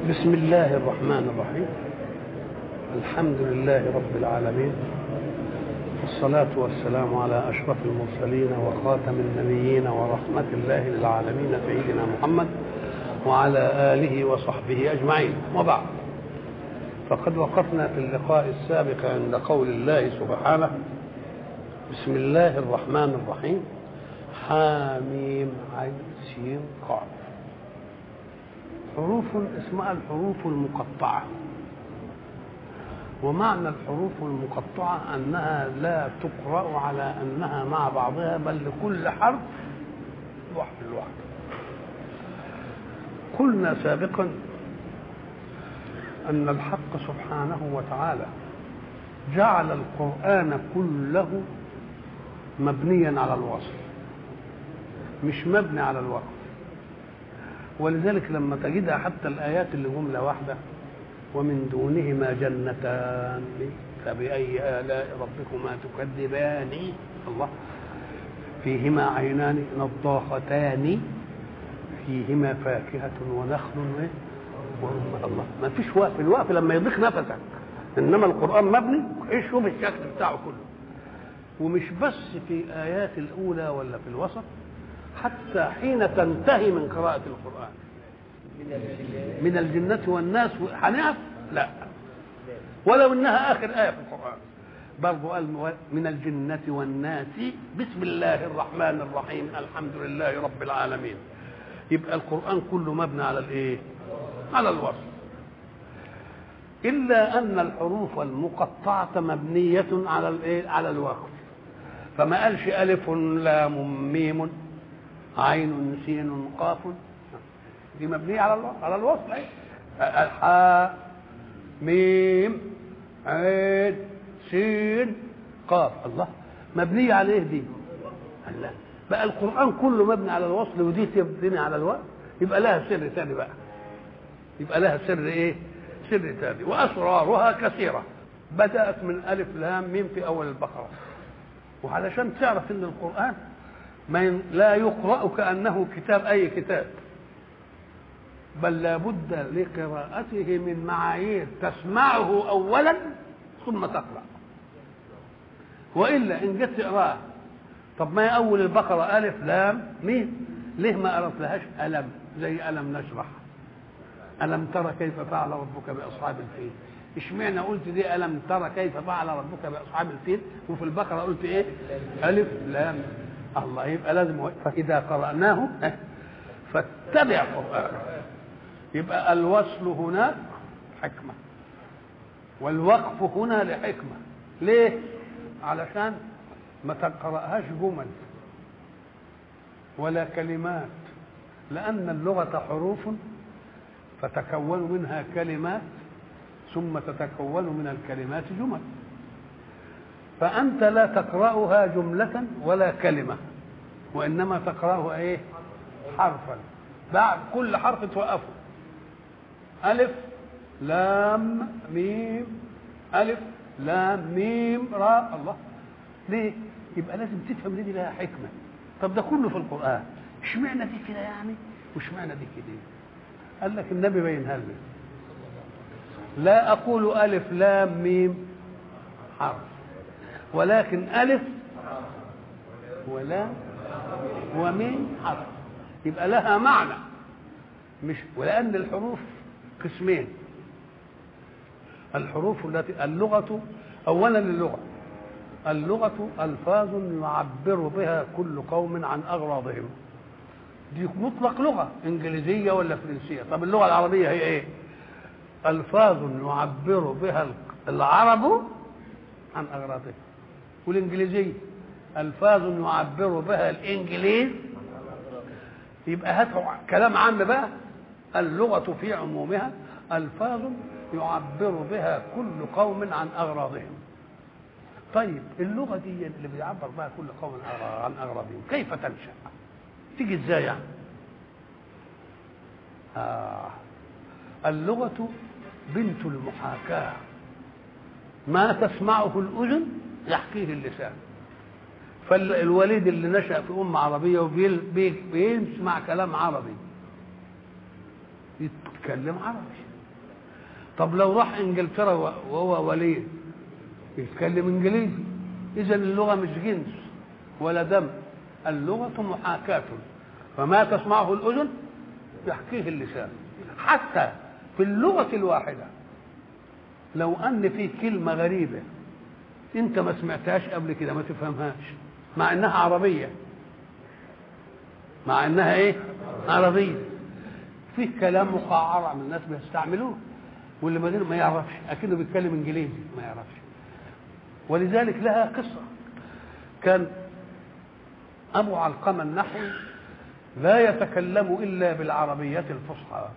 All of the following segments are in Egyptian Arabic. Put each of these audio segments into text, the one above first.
بسم الله الرحمن الرحيم الحمد لله رب العالمين والصلاة والسلام على أشرف المرسلين وخاتم النبيين ورحمة الله للعالمين سيدنا محمد وعلى آله وصحبه أجمعين وبعد فقد وقفنا في اللقاء السابق عند قول الله سبحانه بسم الله الرحمن الرحيم حاميم عين سين قاف حروف اسمها الحروف المقطعة ومعنى الحروف المقطعة أنها لا تقرأ على أنها مع بعضها بل لكل حرف لوحده لوحده قلنا سابقا أن الحق سبحانه وتعالى جعل القرآن كله مبنيا على الوصل مش مبني على الوقف ولذلك لما تجدها حتى الآيات اللي جملة واحدة ومن دونهما جنتان فبأي آلاء ربكما تكذبان الله فيهما عينان نضاختان فيهما فاكهة ونخل ورمان الله ما فيش وقف الوقف لما يضيق نفسك انما القران مبني ايش شوف الشكل بتاعه كله ومش بس في ايات الاولى ولا في الوسط حتى حين تنتهي من قراءة القرآن من الجنة والناس هنقف لا ولو انها اخر آية في القرآن برضو قال من الجنة والناس بسم الله الرحمن الرحيم الحمد لله رب العالمين يبقى القرآن كله مبني على الايه على الوصف إلا أن الحروف المقطعة مبنية على الايه على الوقف فما قالش ألف لام ميم عين سين قاف دي مبنية على الوصل على الوصل اهي الحاء ميم عين سين قاف الله مبنية على ايه دي؟ الله بقى القرآن كله مبني على الوصل ودي تبني على الوصل يبقى لها سر ثاني بقى يبقى لها سر ايه؟ سر ثاني وأسرارها كثيرة بدأت من ألف لام ميم في أول البقرة وعلشان تعرف إن القرآن ما لا يقرأ كأنه كتاب أي كتاب بل لابد لقراءته من معايير تسمعه أولا ثم تقرأ وإلا إن جيت تقراه طب ما هي أول البقرة ألف لام مين ليه ما قرأت لهاش ألم زي ألم نشرح ألم ترى كيف فعل ربك بأصحاب الفيل اشمعنى قلت دي ألم ترى كيف فعل ربك بأصحاب الفيل وفي البقرة قلت إيه ألف لام الله يبقى لازم فإذا قرأناه فاتبع قرآنه يبقى الوصل هناك حكمة والوقف هنا لحكمة ليه؟ علشان ما تقرأهاش جمل ولا كلمات لأن اللغة حروف فتكون منها كلمات ثم تتكون من الكلمات جمل فأنت لا تقرأها جملة ولا كلمة وإنما تقرأه إيه حرفا بعد كل حرف توقفه ألف لام ميم ألف لام ميم راء الله ليه؟ يبقى لازم تفهم دي لها حكمة طب ده كله في القرآن اشمعنى دي كده يعني واشمعنى دي كده قال لك النبي بينها لنا لا أقول ألف لام ميم حرف ولكن ألف ولام وميم حرف يبقى لها معنى مش ولأن الحروف قسمين الحروف التي اللغة أولا اللغة اللغة ألفاظ يعبر بها كل قوم عن أغراضهم دي مطلق لغة إنجليزية ولا فرنسية طب اللغة العربية هي إيه ألفاظ يعبر بها العرب عن أغراضهم والإنجليزية ألفاظ يعبر بها الإنجليز يبقى هات كلام عام بقى اللغة في عمومها ألفاظ يعبر بها كل قوم عن أغراضهم طيب اللغة دي اللي بيعبر بها كل قوم عن أغراضهم كيف تنشأ تيجي ازاي يعني آه. اللغة بنت المحاكاة ما تسمعه الأذن يحكيه اللسان فالوليد اللي نشأ في أم عربية وبيسمع كلام عربي يتكلم عربي طب لو راح انجلترا وهو ولي يتكلم انجليزي اذا اللغه مش جنس ولا دم اللغه محاكاه فما تسمعه الاذن يحكيه اللسان حتى في اللغه الواحده لو ان في كلمه غريبه انت ما سمعتهاش قبل كده ما تفهمهاش مع انها عربيه مع انها ايه عربيه فيه كلام مقعر من الناس بيستعملوه واللي ما ما يعرفش اكنه بيتكلم انجليزي ما يعرفش ولذلك لها قصه كان ابو علقمه النحوي لا يتكلم الا بالعربيه الفصحى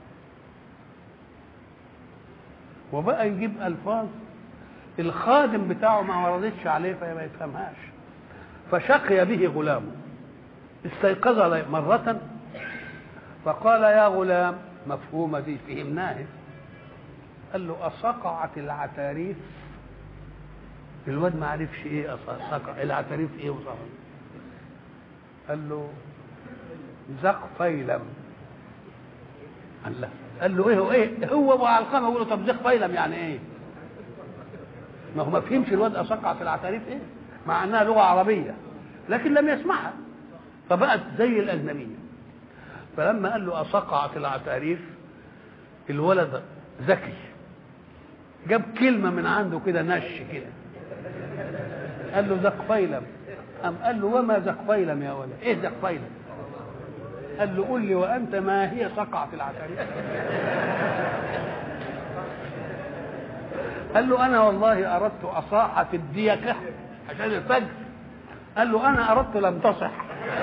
وبقى يجيب الفاظ الخادم بتاعه ما وردتش عليه فما يفهمهاش فشقي به غلامه استيقظ مرة فقال يا غلام مفهومة دي فهمناها قال له أصقعت العتاريف الواد ما عرفش ايه أصقع العتاريف ايه وصقع قال له زق فيلم قال له قال له ايه هو ايه هو ابو علقمه يقول له طب زق فيلم يعني ايه ما هو ما فهمش الواد أصقع في العتاريف ايه مع انها لغه عربيه لكن لم يسمعها فبقت زي الاجنبيه فلما قال له اصقعت العتاريف الولد ذكي جاب كلمه من عنده كده نش كده قال له زقفيلم قام قال له وما زقفيلم يا ولد ايه زقفيلم قال له قل لي وانت ما هي صقعة العتاريف قال له انا والله اردت اصاحة الديكة عشان الفجر قال له انا اردت لم تصح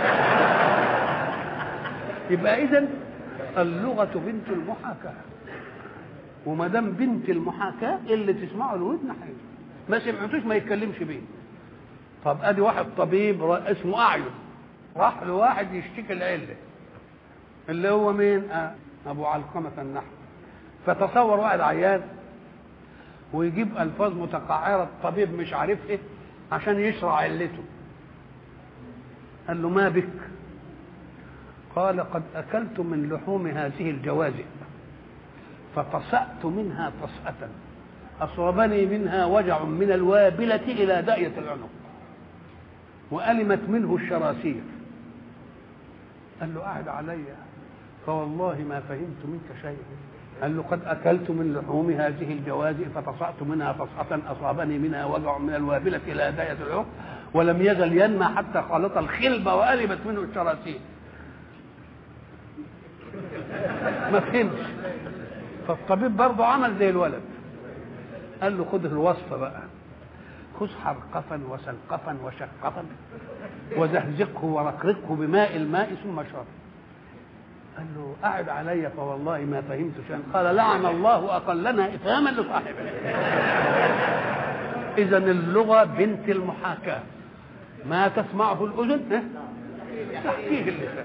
يبقى اذا اللغه بنت المحاكاه وما دام بنت المحاكاه اللي تسمعه الودن حلو ما سمعتوش ما يتكلمش بيه طب ادي واحد طبيب اسمه اعين راح لواحد يشتكي العله اللي هو مين آه ابو علقمه النحو فتصور واحد عيان ويجيب الفاظ متقعره الطبيب مش عارف ايه عشان يشرع علته قال له ما بك قال قد أكلت من لحوم هذه الجوازئ فطسأت منها طسأة أصابني منها وجع من الوابلة إلى داية العنق وألمت منه الشراسير قال له أعد علي فوالله ما فهمت منك شيئا قال له قد أكلت من لحوم هذه الجوازئ فطسأت منها طسأة أصابني منها وجع من الوابلة إلى داية العنق ولم يزل ينمى حتى خالط الخلب وألمت منه الشراسير ما فهمش فالطبيب برضه عمل زي الولد قال له خد الوصفه بقى خذ حرقفا وسلقفا وشقفا وزهزقه ورقرقه بماء الماء ثم شرب قال له أعد علي فوالله ما فهمت شيئا قال لعن الله أقلنا إفهاما لصاحبه إذا اللغة بنت المحاكاة ما تسمعه الأذن تحكيه اللسان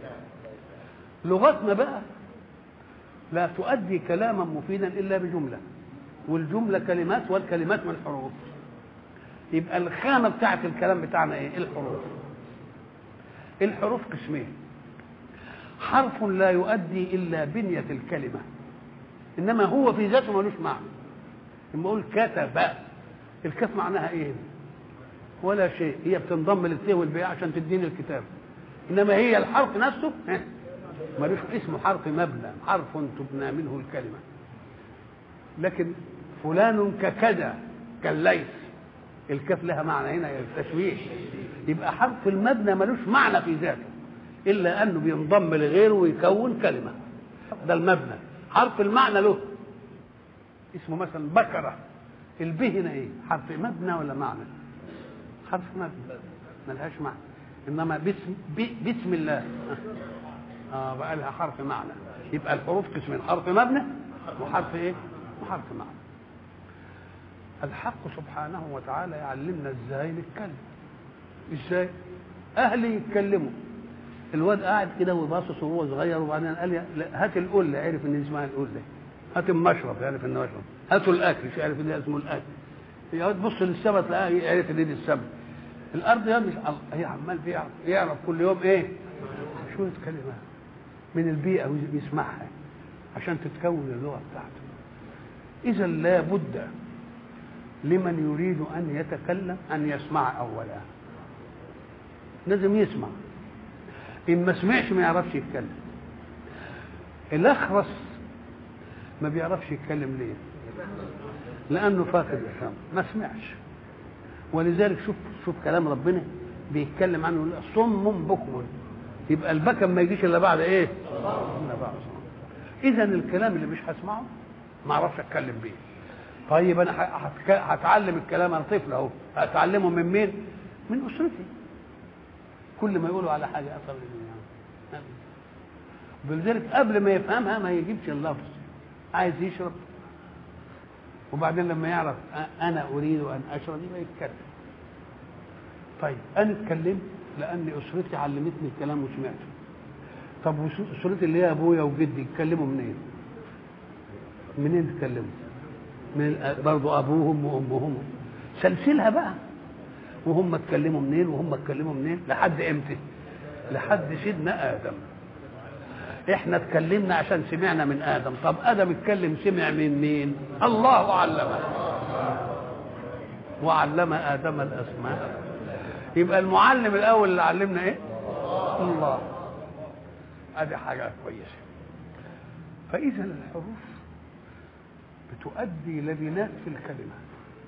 لغتنا بقى لا تؤدي كلاما مفيدا الا بجمله والجمله كلمات والكلمات من حروف يبقى الخامه بتاعت الكلام بتاعنا ايه الحروف الحروف قسمين حرف لا يؤدي الا بنيه الكلمه انما هو في ذاته ملوش معنى لما اقول كتب الكاف معناها ايه ولا شيء هي بتنضم للت والباء عشان تديني الكتاب انما هي الحرف نفسه ملوش اسمه حرف مبنى حرف تبنى منه الكلمة لكن فلان ككذا كالليث الكاف لها معنى هنا التشويش يبقى حرف المبنى ملوش معنى في ذاته إلا أنه بينضم لغيره ويكون كلمة ده المبنى حرف المعنى له اسمه مثلا بكرة الب هنا ايه حرف مبنى ولا معنى حرف مبنى ملهاش معنى انما باسم بسم الله اه بقى لها حرف معنى يبقى الحروف قسمين حرف مبنى وحرف ايه وحرف معنى الحق سبحانه وتعالى يعلمنا ازاي نتكلم ازاي اهلي يتكلموا الواد قاعد كده وباصص وهو صغير وبعدين قال لي هات القله عرف ان اسمها القله هات المشرب يعرف انه مشرب هاتوا الاكل مش عارف ان اسمه الاكل يا واد بص للسما تلاقيه يعرف ان دي السما الارض يا مش هي عمال بيعرف يعرف كل يوم ايه شويه كلمات من البيئة ويسمعها عشان تتكون اللغة بتاعته إذا لا بد لمن يريد أن يتكلم أن يسمع أولا لازم يسمع إن ما سمعش ما يعرفش يتكلم الأخرس ما بيعرفش يتكلم ليه لأنه فاقد السمع ما سمعش ولذلك شوف شوف كلام ربنا بيتكلم عنه صم بكم يبقى البكم ما يجيش الا بعد ايه؟ الا بعد اذا الكلام اللي مش هسمعه ما اعرفش اتكلم بيه طيب انا هتعلم الكلام انا طفل اهو هتعلمه من مين؟ من اسرتي كل ما يقولوا على حاجه اثر يعني ولذلك قبل ما يفهمها ما يجيبش اللفظ عايز يشرب وبعدين لما يعرف انا اريد ان اشرب يبقى يتكلم طيب انا اتكلمت لان اسرتي علمتني الكلام وسمعته طب اسرتي اللي هي ابويا وجدي يتكلموا منين منين يتكلموا من برضه ابوهم وامهم سلسلها بقى وهم اتكلموا منين وهم اتكلموا منين لحد امتى لحد سيدنا ادم احنا اتكلمنا عشان سمعنا من ادم طب ادم اتكلم سمع من مين الله علمه وعلم ادم الاسماء يبقى المعلم الاول اللي علمنا ايه الله ادي حاجه كويسه فاذا الحروف بتؤدي لبنات في الكلمه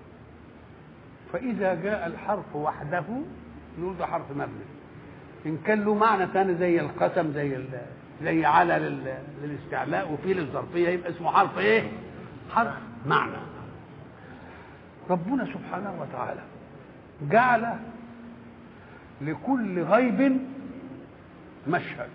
فاذا جاء الحرف وحده نقول ده حرف مبني ان كان له معنى ثاني زي القسم زي زي على للاستعلاء وفي للظرفيه يبقى اسمه حرف ايه حرف معنى ربنا سبحانه وتعالى جعل لكل غيب مشهد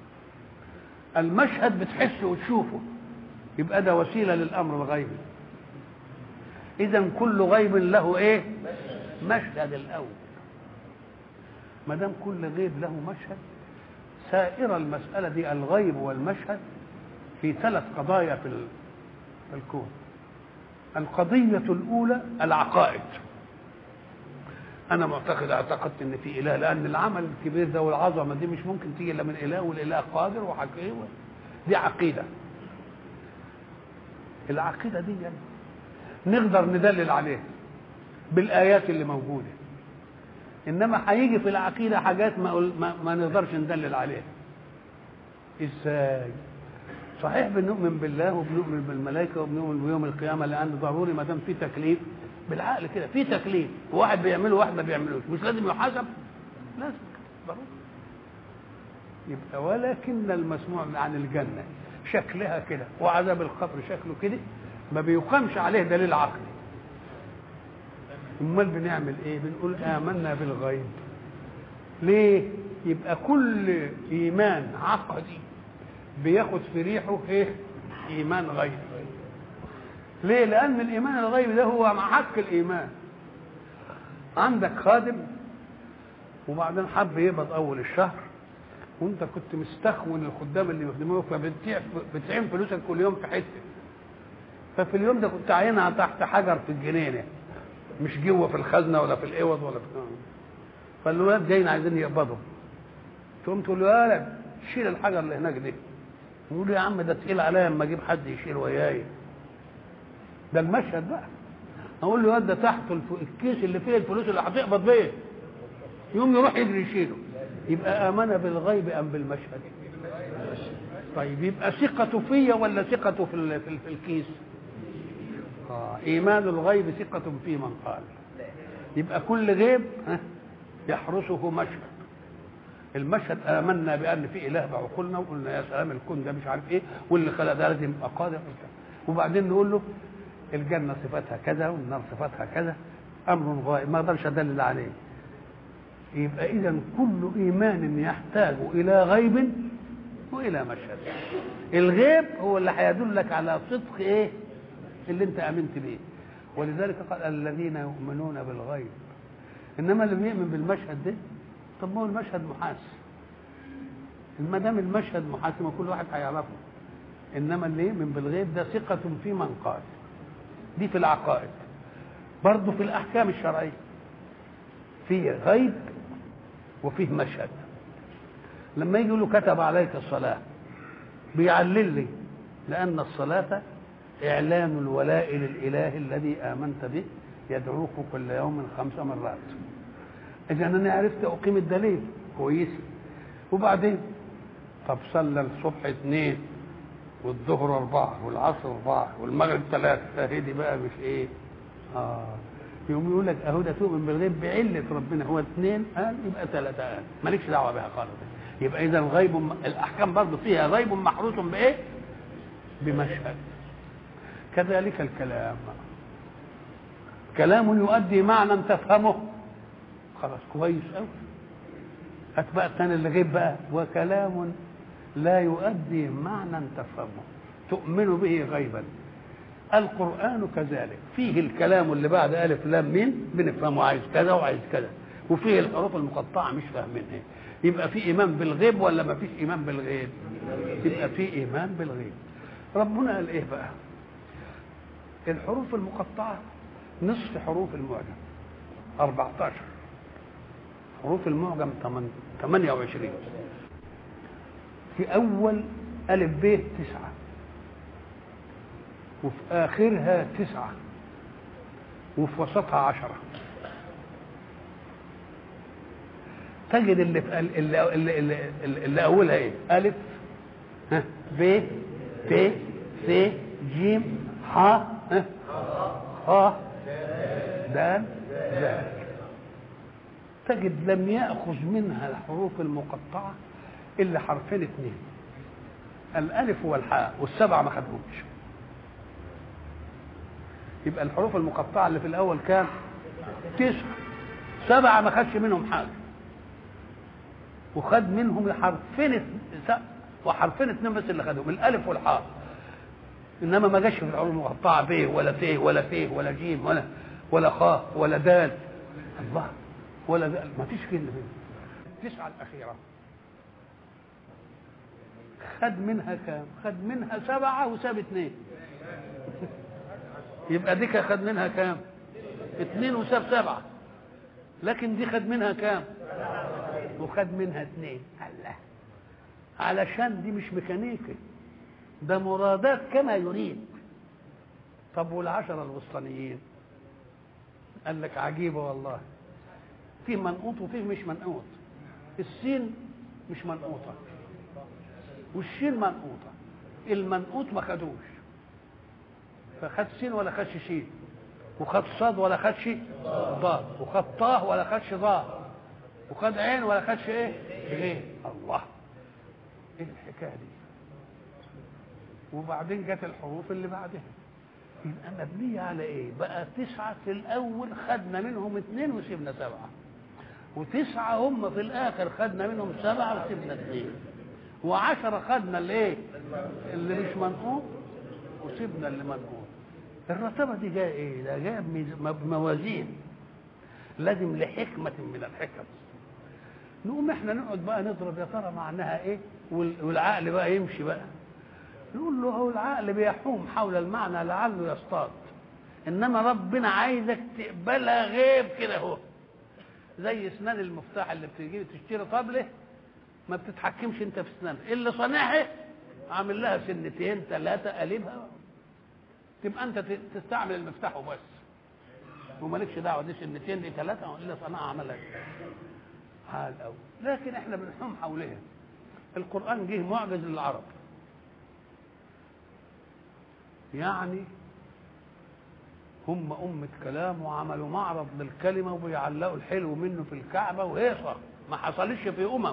المشهد بتحسه وتشوفه يبقى ده وسيله للامر الغيبي اذا كل غيب له ايه مشهد الاول ما دام كل غيب له مشهد سائر المساله دي الغيب والمشهد في ثلاث قضايا في الكون القضيه الاولى العقائد انا معتقد اعتقدت ان في اله لان العمل الكبير ده والعظمه دي مش ممكن تيجي الا من اله والاله قادر وحكيم دي عقيده العقيده دي يعني نقدر ندلل عليها بالايات اللي موجوده انما هيجي في العقيده حاجات ما, ما, ما نقدرش ندلل عليها ازاي صحيح بنؤمن بالله وبنؤمن بالملائكه وبنؤمن بيوم القيامه لان ضروري ما دام في تكليف بالعقل كده في تكليف واحد بيعمله واحد ما بيعملوش مش لازم يحاسب لازم ضروري يبقى ولكن المسموع عن الجنه شكلها كده وعذاب القبر شكله كده ما بيقامش عليه دليل عقلي امال بنعمل ايه بنقول امنا بالغيب ليه يبقى كل ايمان عقدي بياخد في ريحه ايه ايمان غيبي ليه لان الايمان الغيبي ده هو حق الايمان عندك خادم وبعدين حب يقبض اول الشهر وانت كنت مستخون الخدام اللي بيخدموك فبتعين فلوسك كل يوم في حته ففي اليوم ده كنت عينها تحت حجر في الجنينه مش جوه في الخزنه ولا في الاوض ولا في فالولاد جايين عايزين يقبضوا تقوم تقول له يا ولد شيل الحجر اللي هناك دي يقول يا عم ده تقيل عليا اما اجيب حد يشيل وياي ده المشهد بقى اقول له ده تحت الكيس اللي فيه الفلوس اللي هتقبض بيه يوم يروح يجري يشيله يبقى امن بالغيب ام بالمشهد طيب يبقى ثقته فيا ولا ثقته في في الكيس آه. ايمان الغيب ثقه في من قال يبقى كل غيب يحرسه مشهد المشهد امنا بان في اله بعقولنا وقلنا يا سلام الكون ده مش عارف ايه واللي خلق ده لازم يبقى قادر وبعدين نقول له الجنه صفاتها كذا والنار صفاتها كذا امر غائب ما اقدرش ادلل عليه يبقى اذا كل ايمان يحتاج الى غيب والى مشهد الغيب هو اللي هيدلك على صدق ايه اللي انت امنت بيه ولذلك قال الذين يؤمنون بالغيب انما اللي بيؤمن بالمشهد ده طب ما هو المشهد محاس ما دام المشهد محاس ما كل واحد هيعرفه انما اللي يؤمن بالغيب ده ثقة في من قال دي في العقائد برضه في الاحكام الشرعيه في غيب وفيه مشهد لما يجي له كتب عليك الصلاه بيعلل لي لان الصلاه إعلان الولاء للإله الذي آمنت به يدعوك كل يوم خمس مرات إذا أنا عرفت أقيم الدليل كويس وبعدين طب صلى الصبح اثنين والظهر أربعة والعصر أربعة والمغرب ثلاثة هدي بقى مش إيه آه يقوم يقول لك أهو ده تؤمن بالغيب بعلة ربنا هو اثنين قال يبقى ثلاثة قال مالكش دعوة بها خالص يبقى إذا الغيب م- الأحكام برضه فيها غيب محروس بإيه؟ بمشهد كذلك الكلام كلام يؤدي معنى تفهمه خلاص كويس قوي هات بقى الثاني اللي غيب بقى وكلام لا يؤدي معنى تفهمه تؤمن به غيبا القرآن كذلك فيه الكلام اللي بعد ألف لام مين بنفهمه عايز كذا وعايز كذا وفيه الحروف المقطعة مش فاهمينها يبقى في إيمان بالغيب ولا ما فيش إيمان بالغيب يبقى في إيمان بالغيب ربنا قال إيه بقى الحروف المقطعة نصف حروف المعجم 14 حروف المعجم 28 في أول ألف ب تسعة وفي آخرها تسعة وفي وسطها عشرة تجد اللي في اللي, اللي, اللي, اللي, اللي أولها إيه؟ ألف ها ب ت س ج ح ها خ دال ذال تجد لم يأخذ منها الحروف المقطعة إلا حرفين اثنين الألف والحاء والسبعة ما خدهمش يبقى الحروف المقطعة اللي في الأول كام؟ تسعة سبعة ما خدش منهم حاجة وخد منهم حرفين ات- وحرفين اثنين بس اللي خدهم الألف والحاء إنما ما جاش في الحروف المقطعة ب ولا ت ولا ف ولا ج ولا ولا خاء ولا دال الله ولا دال ما فيش كلمة التسعة الأخيرة خد منها كام؟ خد منها سبعة وساب اثنين يبقى دي كان خد منها كام؟ اثنين وساب سبعة لكن دي خد منها كام؟ وخد منها اثنين الله علشان دي مش ميكانيكي ده مرادات كما يريد طب والعشرة الوسطانيين قال لك عجيبة والله فيه منقوط وفيه مش منقوط السين مش منقوطة والشين منقوطة المنقوط ما خدوش فخد سين ولا خدش شين وخد صاد ولا خدش ضاد وخد طاه ولا خدش ضاد وخد عين ولا خدش ايه غين الله ايه الحكايه دي وبعدين جت الحروف اللي بعدها يبقى مبنية على ايه بقى تسعة في الاول خدنا منهم اثنين وسيبنا سبعة وتسعة هم في الاخر خدنا منهم سبعة وسيبنا اثنين وعشرة خدنا اللي ايه اللي مش منقوط وسيبنا اللي منقوط الرتبة دي جاية ايه ده جاية بميز- بموازين لازم لحكمة من الحكم نقوم احنا نقعد بقى نضرب يا ترى معناها ايه وال- والعقل بقى يمشي بقى نقول له هو العقل بيحوم حول المعنى لعله يصطاد انما ربنا عايزك تقبلها غيب كده اهو زي اسنان المفتاح اللي بتجيب تشتري طبله ما بتتحكمش انت في اسنانها اللي صانعها عامل لها سنتين ثلاثه قلبها تبقى انت ت- تستعمل المفتاح وبس ومالكش دعوه دي سنتين دي ثلاثه اللي صنعها عملها حال قوي لكن احنا بنحوم حولها القران جه معجز للعرب يعني هم أمة كلام وعملوا معرض للكلمة وبيعلقوا الحلو منه في الكعبة وهيصة ما حصلش في أمم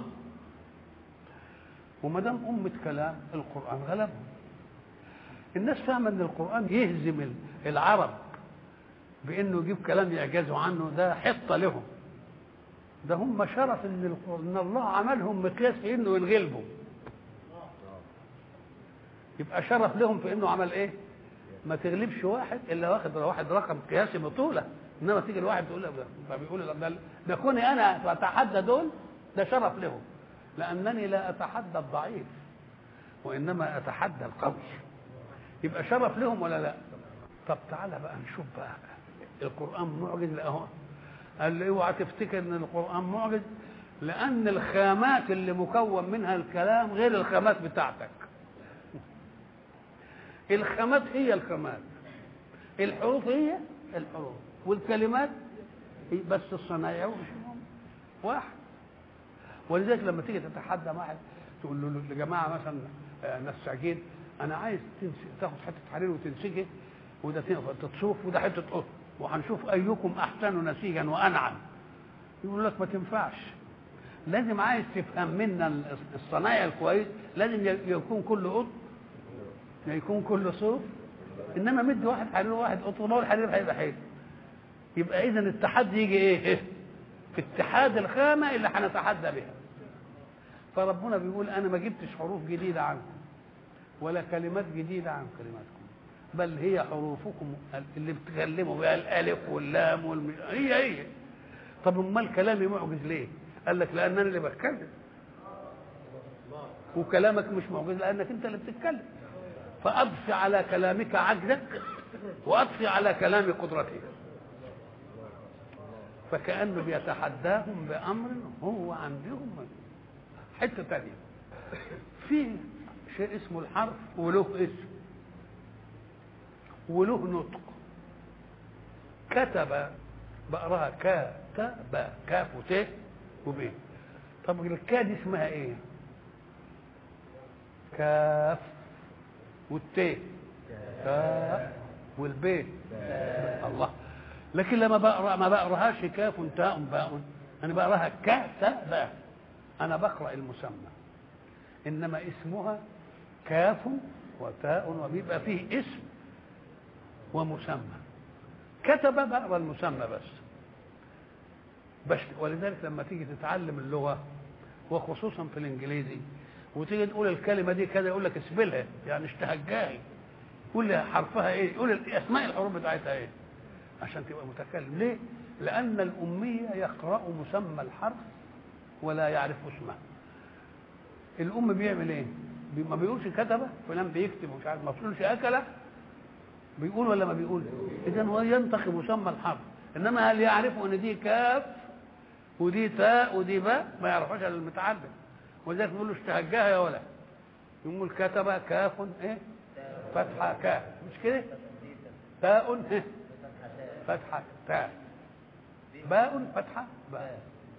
وما دام أمة كلام القرآن غلبهم الناس فاهمة إن القرآن يهزم العرب بإنه يجيب كلام يعجزوا عنه ده حطة لهم ده هم شرف إن, الق- إن الله عملهم مقياس في إنه ينغلبوا يبقى شرف لهم في إنه عمل إيه؟ ما تغلبش واحد الا واخد واحد رقم قياسي بطوله انما تيجي الواحد تقول له فبيقول ده, ده كوني انا اتحدى دول ده شرف لهم لانني لا اتحدى الضعيف وانما اتحدى القوي يبقى شرف لهم ولا لا طب تعالى بقى نشوف بقى القران معجز لا اهو قال لي اوعى تفتكر ان القران معجز لان الخامات اللي مكون منها الكلام غير الخامات بتاعتك الخامات هي الخامات الحروف هي الحروف والكلمات هي بس الصنايع مش هم واحد ولذلك لما تيجي تتحدى واحد تقول له يا جماعه مثلا آه، نساجين انا عايز تنسج تاخد حته حرير وتنسجه وده تصوف وده حته قطن وهنشوف ايكم احسن نسيجا وانعم يقول لك ما تنفعش لازم عايز تفهم منا الصنايع الكويس لازم يكون كل قطن يكون كل صوف انما مد واحد حرير وواحد قطن ما هو الحرير هيبقى حلو يبقى اذا التحدي يجي ايه في اتحاد الخامه اللي هنتحدى بها فربنا بيقول انا ما جبتش حروف جديده عنكم ولا كلمات جديده عن كلماتكم بل هي حروفكم اللي بتكلموا بها الالف واللام والم... هي هي طب امال كلامي معجز ليه قال لك لان انا اللي بتكلم وكلامك مش معجز لانك انت اللي بتتكلم فاضفي على كلامك عجزك واضفي على كلام قدرتك فكانه بيتحداهم بامر هو عندهم حته ثانيه في شيء اسمه الحرف وله اسم وله نطق كتب بقراها كتب كاف وت وب طب الكا دي اسمها ايه كاف والت كاف والبيت الله لكن لما بقرا ما بقراهاش كاف تاء باء انا بقراها كتب انا بقرا المسمى انما اسمها كاف وتاء وبيبقى فيه اسم ومسمى كتب بقرا المسمى بس بس ولذلك لما تيجي تتعلم اللغه وخصوصا في الانجليزي وتيجي تقول الكلمه دي كذا يقول لك اسبلها يعني اشتهجاهي قول لي حرفها ايه قول اسماء الحروف بتاعتها ايه عشان تبقى متكلم ليه لان الاميه يقرا مسمى الحرف ولا يعرف اسمه الام بيعمل ايه ما بيقولش كتبه فلان بيكتب ومش عارف ما بيقولش اكله بيقول ولا ما بيقول اذا هو ينطق مسمى الحرف انما هل يعرف ان دي كاف ودي تاء ودي باء ما يعرفهاش الا المتعلم ولذلك بيقول له اشتهجاها يا ولد يقول كتب كاف ايه فتحه كاف مش كده تاء ايه فتحه تاء باء فتحه باء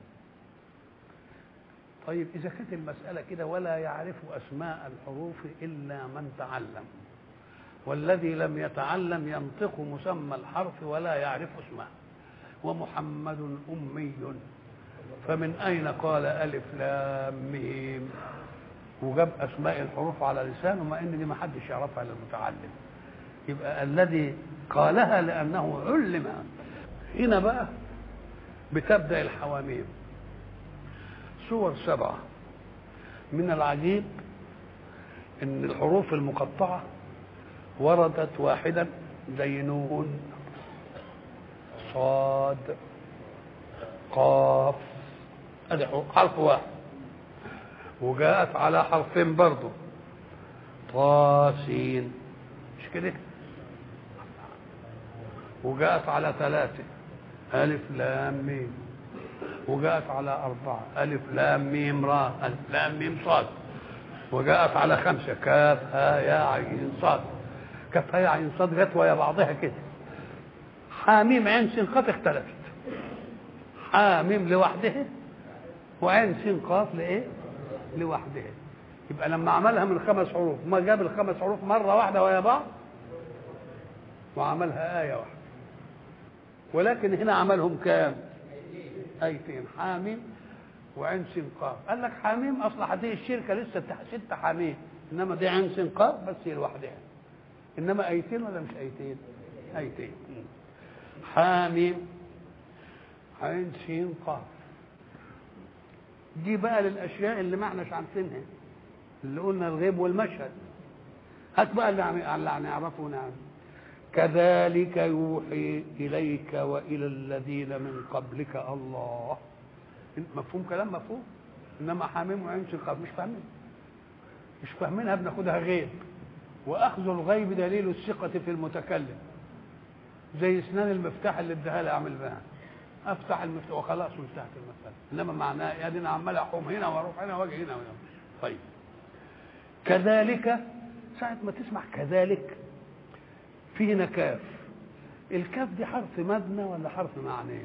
طيب اذا كانت المساله كده ولا يعرف اسماء الحروف الا من تعلم والذي لم يتعلم ينطق مسمى الحرف ولا يعرف اسمه ومحمد أمي فمن أين قال ألف لام ميم وجاب أسماء الحروف على لسانه ما إن دي ما حدش يعرفها إلا المتعلم يبقى الذي قالها لأنه علم هنا بقى بتبدأ الحواميم صور سبعة من العجيب ان الحروف المقطعه وردت واحدا زي نون صاد قاف ادي حرف واحد وجاءت على حرفين برضه طاسين مش كده وجاءت على ثلاثة ألف لام ميم وجاءت على أربعة ألف لام ميم را ألف لام ميم صاد وجاءت على خمسة كاف ها يا عين صاد كاف ها يا عين صاد جت ويا بعضها كده حاميم عين سين قاف اختلفت حاميم لوحدها وعين سين قاف لايه؟ لوحدها يبقى لما عملها من خمس حروف ما جاب الخمس حروف مره واحده ويا بعض وعملها آية واحدة ولكن هنا عملهم كام؟ آيتين حاميم وعين سين قاف قال لك حاميم أصل هذه الشركة لسه ست حاميم إنما دي عين سين قاف بس هي لوحدها إنما آيتين ولا مش آيتين؟ آيتين حاميم عين سين قاف دي بقى للاشياء اللي ما احناش عارفينها اللي قلنا الغيب والمشهد هات بقى اللي هنعرفه ونعرف كذلك يوحي اليك والى الذين من قبلك الله مفهوم كلام مفهوم انما حاميم وعين سين قاف مش فاهمين مش فاهمينها بناخدها غيب واخذ الغيب دليل الثقه في المتكلم زي اسنان المفتاح اللي اداها لي اعمل بها افتح المفتاح وخلاص وانتهت المساله انما معناه يعني انا عمال احوم هنا واروح هنا واجي هنا وهنا طيب كذلك ساعة ما تسمع كذلك فيه هنا كاف الكاف دي حرف مبنى ولا حرف معنى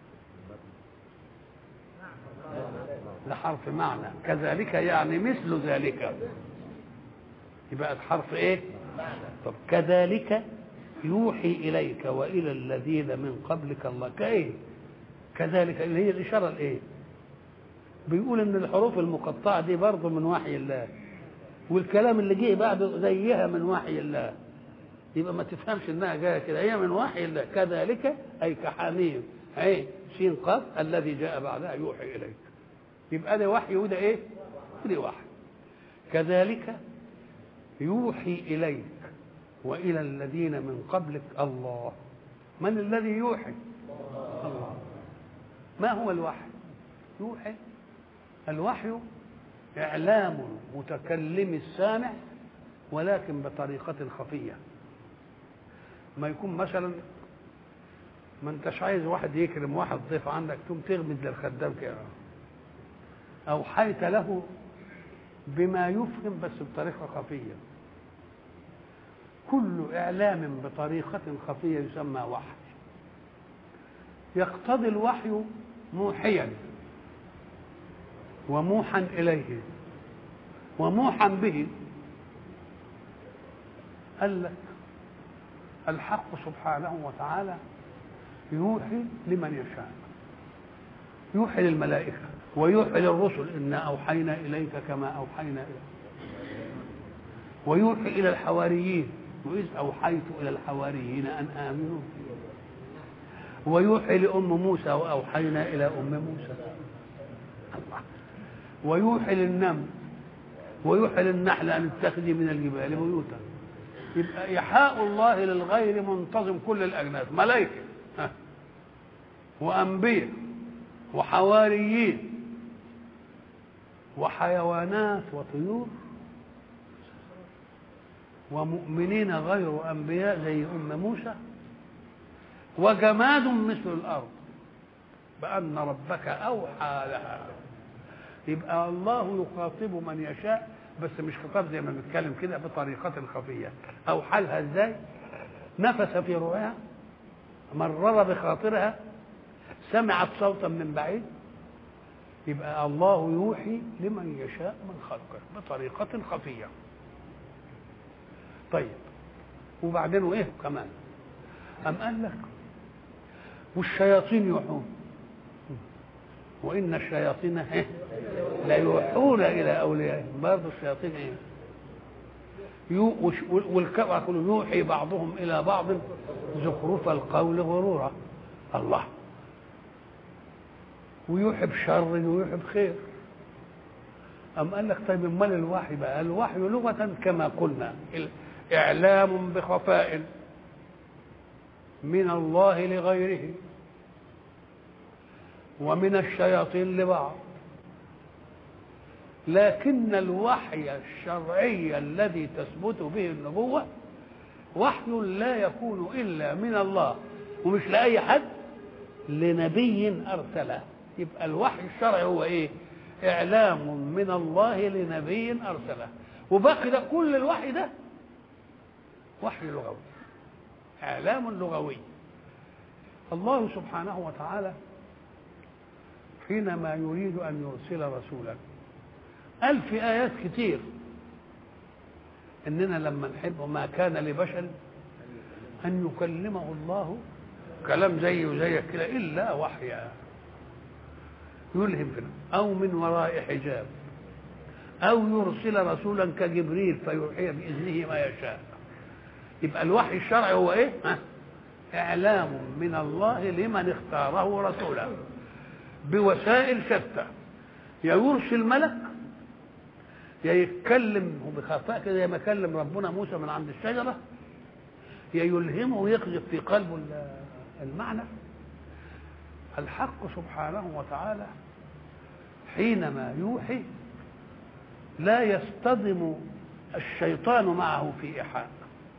ده حرف معنى كذلك يعني مثل ذلك يبقى حرف ايه طب كذلك يوحي اليك والى الذين من قبلك الله كايه كذلك اللي هي الاشاره الايه بيقول ان الحروف المقطعه دي برضه من وحي الله والكلام اللي جه بعده زيها من وحي الله يبقى ما تفهمش انها جايه كده هي من وحي الله كذلك اي كحميم عين سين قاف الذي جاء بعدها يوحي اليك يبقى ده وحي وده ايه؟ وده وحي كذلك يوحي اليك والى الذين من قبلك الله من الذي يوحي؟ الله ما هو الوحي؟ يوحي الوحي إعلام متكلم السامع ولكن بطريقة خفية ما يكون مثلا ما انتش عايز واحد يكرم واحد ضيف عندك تقوم تغمز للخدام كده أوحيت له بما يفهم بس بطريقة خفية كل إعلام بطريقة خفية يسمى وحي يقتضي الوحي موحيا وموحى إليه وموحى به قال لك الحق سبحانه وتعالى يوحي لمن يشاء يوحي للملائكة ويوحي للرسل إنا أوحينا إليك كما أوحينا إليك ويوحي إلى الحواريين وإذ أوحيت إلى الحواريين أن آمنوا ويوحي لأم موسى وأوحينا إلى أم موسى الله ويوحي للنمل ويوحي للنحل ان اتخذي من الجبال بيوتا يبقى ايحاء الله للغير منتظم كل الاجناس ملائكه وانبياء وحواريين وحيوانات وطيور ومؤمنين غير انبياء زي ام موسى وجماد مثل الارض بان ربك اوحى لها يبقى الله يخاطب من يشاء بس مش خطاب زي ما بنتكلم كده بطريقة خفية أو حالها ازاي نفس في رؤيها مرر بخاطرها سمعت صوتا من بعيد يبقى الله يوحي لمن يشاء من خلقه بطريقة خفية طيب وبعدين وايه كمان أم قال لك والشياطين يوحون وإن الشياطين إيه؟ لا يوحون إلى أوليائهم برضه الشياطين إيه؟ يو والكفر يوحي بعضهم إلى بعض زخرف القول غرورا الله ويوحي بشر ويوحي بخير أم قال لك طيب امال الوحي بقى الوحي لغة كما قلنا إعلام بخفاء من الله لغيره ومن الشياطين لبعض لكن الوحي الشرعي الذي تثبت به النبوة وحي لا يكون إلا من الله ومش لأي حد لنبي أرسله يبقى الوحي الشرعي هو إيه إعلام من الله لنبي أرسله وباقي ده كل الوحي ده وحي لغوي إعلام لغوي الله سبحانه وتعالى حينما يريد أن يرسل رسولا قال في آيات كتير إننا لما نحب ما كان لبشر أن يكلمه الله كلام زي وزيك كده إلا وحيا يلهم فينا أو من وراء حجاب أو يرسل رسولا كجبريل فيوحي بإذنه ما يشاء يبقى الوحي الشرعي هو إيه؟ ها؟ إعلام من الله لمن اختاره رسولا بوسائل شتى يا يرسل ملك يا يتكلم بخفاء كده زي ما كلم ربنا موسى من عند الشجره يا يلهمه ويقذف في قلبه المعنى الحق سبحانه وتعالى حينما يوحي لا يصطدم الشيطان معه في إيحاء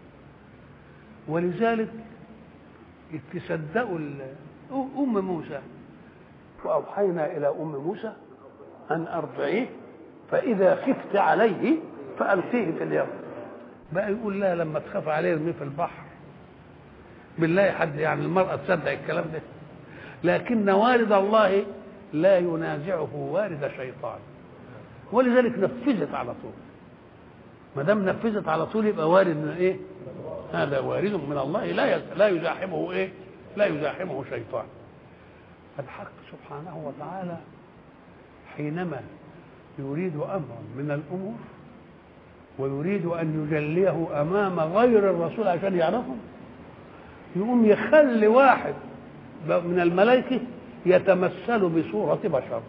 ولذلك تصدقوا أم موسى وأوحينا إلى أم موسى أن أرضعيه فإذا خفت عليه فألقيه في اليم بقى يقول لا لما تخاف عليه ارميه في البحر بالله حد يعني المرأة تصدق الكلام ده لكن وارد الله لا ينازعه وارد شيطان ولذلك نفذت على طول ما دام نفذت على طول يبقى وارد من ايه؟ هذا وارد من الله لا لا يزاحمه ايه؟ لا يزاحمه شيطان الحق سبحانه وتعالى حينما يريد امرا من الامور ويريد ان يجليه امام غير الرسول عشان يعرفه يقوم يخلي واحد من الملائكه يتمثل بصوره بشر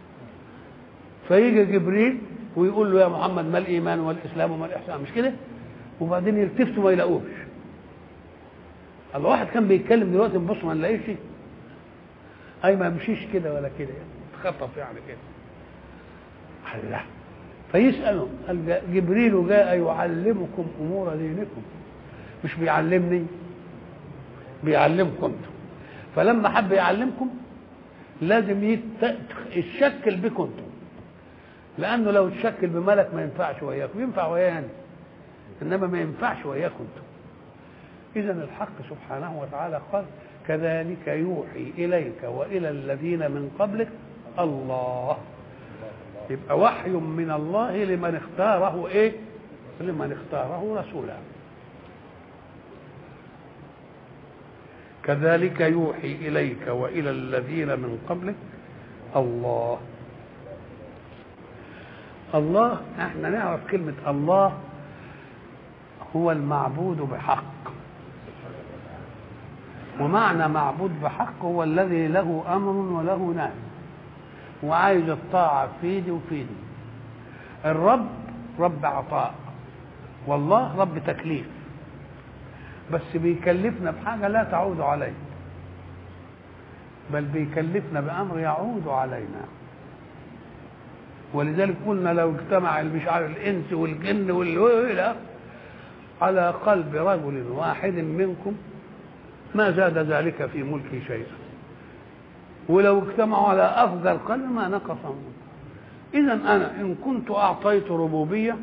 فيجي جبريل ويقول له يا محمد ما الايمان والاسلام وما الاحسان مش كده وبعدين يلتفتوا ما يلاقوش الله واحد كان بيتكلم دلوقتي نبص ما نلاقيش اي ما يمشيش كده ولا كده يعني اتخطف يعني كده الله فيسأله قال جبريل جاء يعلمكم امور دينكم مش بيعلمني بيعلمكم انتم فلما حب يعلمكم لازم يت... يتشكل بكم انتم لانه لو تشكل بملك ما ينفعش وياكم ينفع ويانا انما ما ينفعش وياكم انتم اذا الحق سبحانه وتعالى قال كذلك يوحي اليك والى الذين من قبلك الله يبقى وحي من الله لمن اختاره ايه لمن اختاره رسولا كذلك يوحي اليك والى الذين من قبلك الله الله احنا نعرف كلمه الله هو المعبود بحق ومعنى معبود بحق هو الذي له امر وله نهي وعايز الطاعه في دي وفي دي الرب رب عطاء والله رب تكليف بس بيكلفنا بحاجه لا تعود عليه بل بيكلفنا بامر يعود علينا ولذلك قلنا لو اجتمع مش عارف الانس والجن والى على قلب رجل واحد منكم ما زاد ذلك في ملكي شيئا ولو اجتمعوا على افجر قلب ما نقص اذا انا ان كنت اعطيت ربوبيه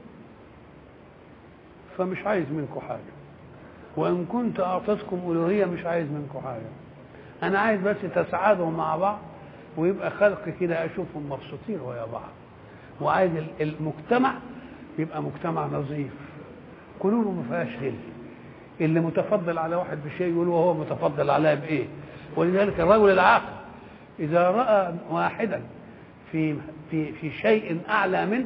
فمش عايز منكم حاجه وان كنت اعطيتكم الوهيه مش عايز منكم حاجه انا عايز بس تسعدوا مع بعض ويبقى خلق كده اشوفهم مبسوطين ويا بعض وعايز المجتمع يبقى مجتمع نظيف قلوبه ما فيهاش غل اللي متفضل على واحد بشيء يقول وهو متفضل عليها بايه ولذلك الرجل العاقل اذا راى واحدا في في في شيء اعلى منه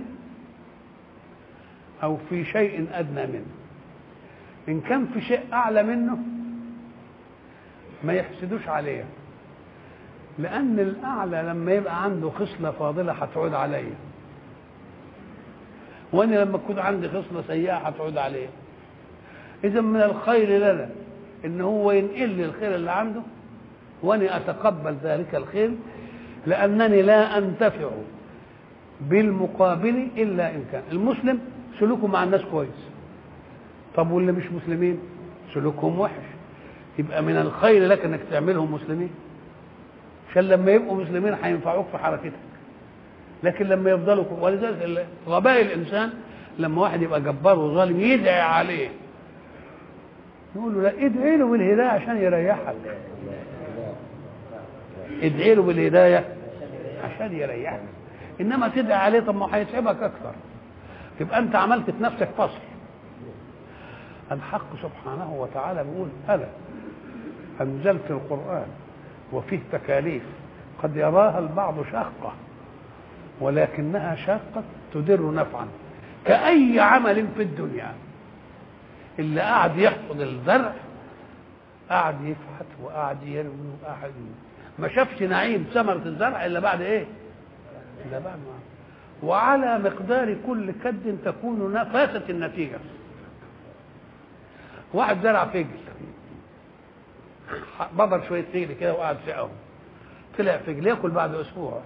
او في شيء ادنى منه ان كان في شيء اعلى منه ما يحسدوش عليه لان الاعلى لما يبقى عنده خصله فاضله هتعود عليا وانا لما تكون عندي خصله سيئه هتعود عليه اذا من الخير لنا ان هو ينقل لي الخير اللي عنده وانا اتقبل ذلك الخير لانني لا انتفع بالمقابل الا ان كان المسلم سلوكه مع الناس كويس طب واللي مش مسلمين سلوكهم وحش يبقى من الخير لك انك تعملهم مسلمين عشان لما يبقوا مسلمين هينفعوك في حركتك لكن لما يفضلوا ولذلك غباء الانسان لما واحد يبقى جبار وظالم يدعي عليه يقول له لا ادعي له بالهدايه عشان يريحك ادعي له بالهدايه عشان يريحك انما تدعي عليه طب ما هيتعبك اكثر تبقى انت عملت في نفسك فصل الحق سبحانه وتعالى بيقول انا انزلت القران وفيه تكاليف قد يراها البعض شاقه ولكنها شاقه تدر نفعا كاي عمل في الدنيا اللي قاعد يحفظ الزرع قاعد يفحت وقاعد يروي وقاعد ما شافش نعيم ثمرة الزرع إلا بعد إيه؟ إلا بعد ما وعلى مقدار كل كد تكون نفاسة النتيجة واحد زرع فجل بضر شوية فجل كده وقعد سقهم طلع فجل ياكل بعد أسبوع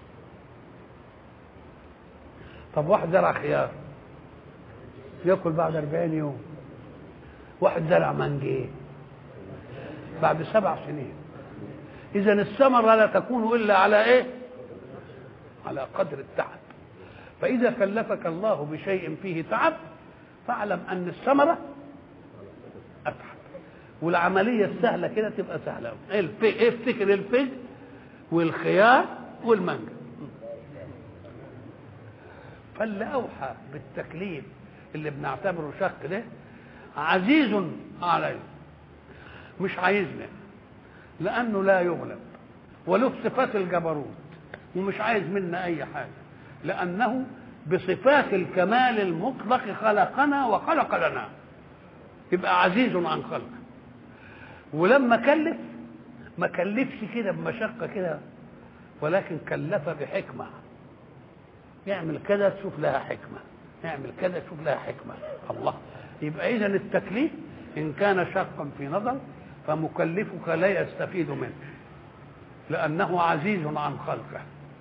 طب واحد زرع خيار ياكل بعد 40 يوم واحد زرع مانجيه بعد سبع سنين اذا الثمره لا تكون الا على ايه على قدر التعب فاذا كلفك الله بشيء فيه تعب فاعلم ان الثمره اتعب والعمليه السهله كده تبقى سهله الف- افتكر الفجر والخيار والمانجا فاللي اوحى بالتكليف اللي بنعتبره شق ده عزيز عليه مش عايزنا لانه لا يغلب وله صفات الجبروت ومش عايز منا اي حاجه لانه بصفات الكمال المطلق خلقنا وخلق لنا يبقى عزيز عن خلقه ولما كلف ما كلفش كده بمشقه كده ولكن كلف بحكمه يعمل كذا تشوف لها حكمه يعمل كذا تشوف لها حكمه الله يبقى اذا التكليف ان كان شاقا في نظر فمكلفك لا يستفيد منه لانه عزيز عن خلقه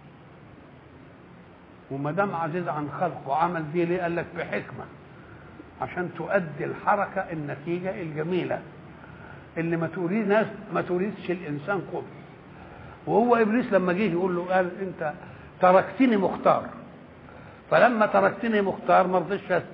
وما دام عزيز عن خلقه عمل دي ليه قال لك بحكمه عشان تؤدي الحركه النتيجه الجميله اللي ما تريد ناس ما تريدش الانسان قبل وهو ابليس لما جه يقول له قال انت تركتني مختار فلما تركتني مختار ما رضيتش أسلم.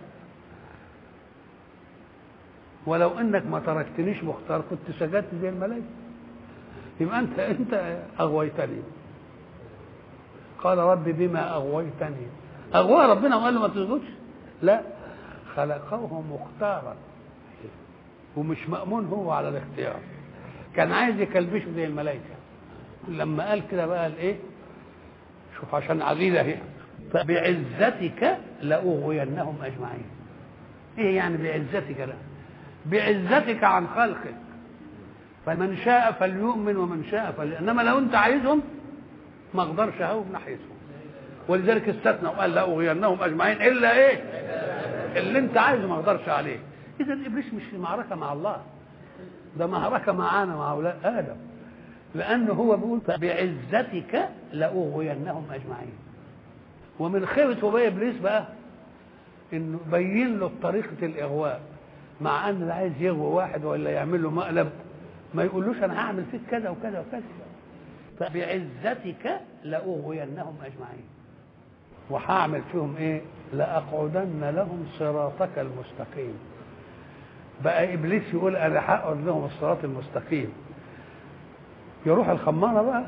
ولو انك ما تركتنيش مختار كنت سجدت زي الملائكه يبقى انت انت اغويتني قال رب بما اغويتني اغوى ربنا وقال له ما تسجدش لا خلقه مختارا ومش مأمون هو على الاختيار كان عايز يكلبشه زي الملائكة لما قال كده بقى قال ايه شوف عشان عزيزة هي فبعزتك لأغوينهم أجمعين ايه يعني بعزتك لا بعزتك عن خلقك فمن شاء فليؤمن ومن شاء فلي... انما لو انت عايزهم ما اقدرش اهوب ناحيتهم ولذلك استثنى وقال لاغوينهم اجمعين الا ايه اللي انت عايزه ما اقدرش عليه اذا ابليس مش في معركه مع الله ده معركه معانا مع اولاد ادم لانه هو بيقول بعزتك لاغوينهم اجمعين ومن خيبه وباء ابليس بقى انه بين له طريقه الاغواء مع ان اللي عايز يغوى واحد ولا يعمل له مقلب ما يقولوش انا هعمل فيك كذا وكذا وكذا فبعزتك لاغوينهم اجمعين وهعمل فيهم ايه لاقعدن لهم صراطك المستقيم بقى ابليس يقول انا هقعد لهم الصراط المستقيم يروح الخماره بقى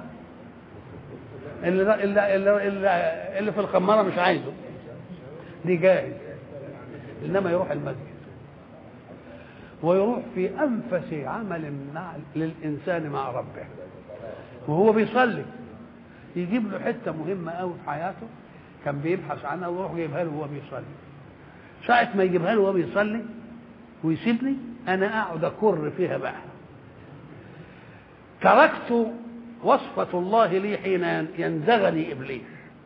اللي اللي اللي, اللي, اللي في الخماره مش عايزه دي جاهز انما يروح المسجد ويروح في انفس عمل مع للانسان مع ربه وهو بيصلي يجيب له حته مهمه قوي في حياته كان بيبحث عنها ويروح جايبها له وهو بيصلي ساعة ما يجيبها له وهو بيصلي ويسيبني انا اقعد اكر فيها بقى تركت وصفة الله لي حين ينزغني ابليس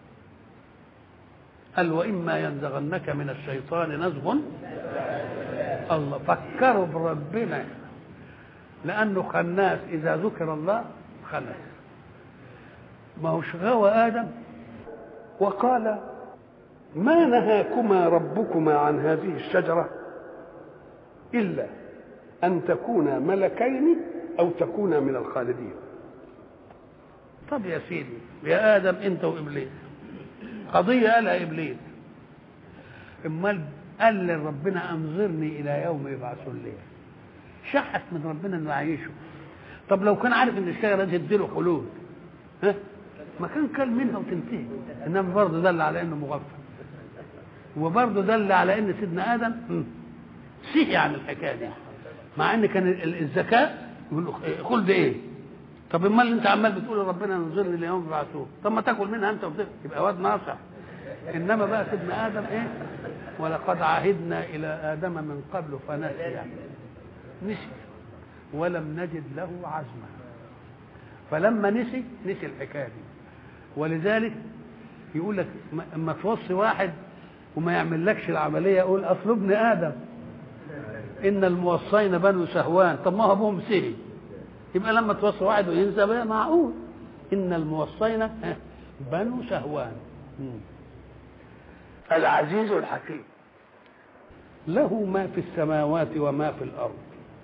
قال واما ينزغنك من الشيطان نزغ الله فكروا بربنا لانه خناس اذا ذكر الله خنس ما هوش غوى ادم وقال ما نهاكما ربكما عن هذه الشجره الا ان تكونا ملكين او تكونا من الخالدين طب يا سيدي يا ادم انت وابليس قضيه قالها ابليس امال قال لربنا انظرني الى يوم يبعثون لي شحت من ربنا انه يعيشه طب لو كان عارف ان الشجره دي تديله خلود ها ما كان كل منها وتنتهي انما برضه دل على انه مغفل وبرضه دل على ان سيدنا ادم سهي عن الحكايه دي مع ان كان الذكاء يقول له خلد ايه طب امال انت عمال بتقول لربنا انظرني ليوم يبعثون طب ما تاكل منها انت وتبقى يبقى واد ناصح انما بقى سيدنا ادم ايه ولقد عهدنا الى ادم من قبل فنسي نسي ولم نجد له عزما فلما نسي نسي الحكايه دي ولذلك يقول لك اما توصي واحد وما يعملكش العمليه يقول اصل ابن ادم ان الموصين بنو سهوان طب ما هو ابوهم سهي يبقى لما توصي واحد وينسى بقى معقول ان الموصين بنو سهوان العزيز الحكيم له ما في السماوات وما في الارض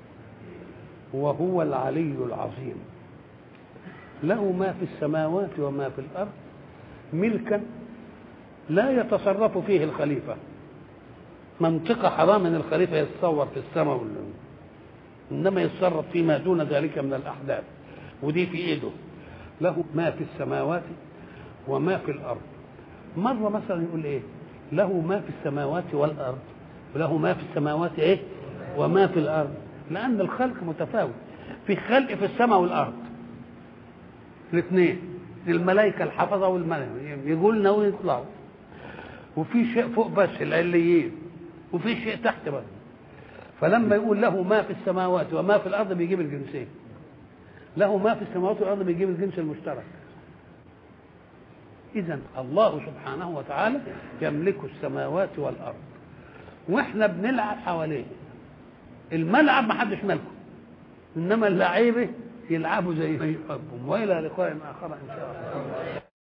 وهو العلي العظيم له ما في السماوات وما في الارض ملكا لا يتصرف فيه الخليفه منطقة حرام ان الخليفة يتصور في السماء ولا انما يتصرف فيما دون ذلك من الاحداث ودي في ايده له ما في السماوات وما في الارض مرة مثلا يقول ايه له ما في السماوات والارض وله ما في السماوات ايه وما في الارض لان الخلق متفاوت في خلق في السماء والارض الاثنين الملائكة الحفظة والملائكة يقولنا ويطلعوا وفي شيء فوق بس العليين وفي شيء تحت بس فلما يقول له ما في السماوات وما في الارض بيجيب الجنسين له ما في السماوات والارض بيجيب الجنس المشترك اذا الله سبحانه وتعالى يملك السماوات والارض واحنا بنلعب حواليه الملعب ما حدش ملكه انما اللعيبه يلعبوا زي ما يحبهم والى لقاء اخر ان شاء الله